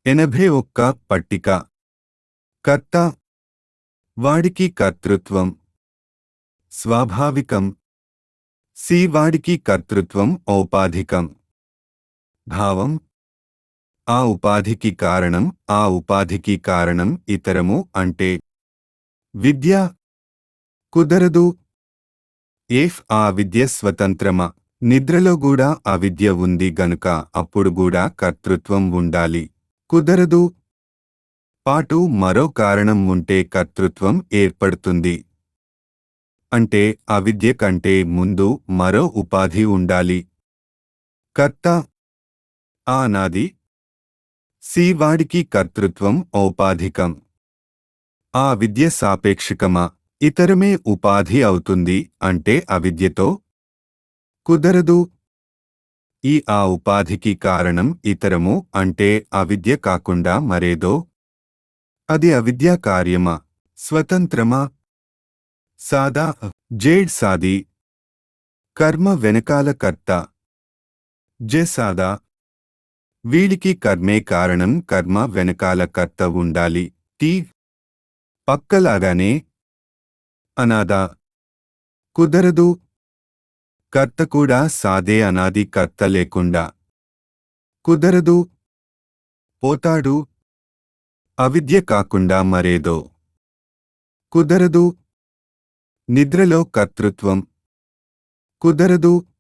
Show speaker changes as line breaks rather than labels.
ఎనభై ఒక్క పట్టిక కర్త వాడికి కర్తృత్వం స్వాభావికం సి వాడికి కర్తృత్వం ఔపాధికం భావం ఆ ఉపాధికి కారణం ఆ ఉపాధికి కారణం ఇతరము అంటే విద్య కుదరదు ఏఫ్ ఆ విద్య స్వతంత్రమా నిద్రలో కూడా అవిద్య ఉంది గనుక అప్పుడు కూడా కర్తృత్వం ఉండాలి కుదరదు పాటు మరో కారణం ఉంటే కర్తృత్వం ఏర్పడుతుంది అంటే అవిద్య కంటే ముందు మరో ఉపాధి ఉండాలి కర్త ఆ నాది సి వాడికి కర్తృత్వం ఔపాధికం ఆ విద్య సాపేక్షికమా ఇతరమే ఉపాధి అవుతుంది అంటే అవిద్యతో కుదరదు ఈ ఆ ఉపాధికి కారణం ఇతరము అంటే అవిద్య కాకుండా మరేదో అది అవిద్యా కార్యమా స్వతంత్రమా సాదా జేడ్ సాది కర్మ వెనకాల కర్త జె సాదా వీడికి కర్మే కారణం కర్మ వెనకాల కర్త ఉండాలి టీ పక్కలాగానే అనాదా కుదరదు కర్త కూడా సాదే అనాది కర్త లేకుండా కుదరదు పోతాడు అవిద్య కాకుండా మరేదో కుదరదు నిద్రలో కర్తృత్వం కుదరదు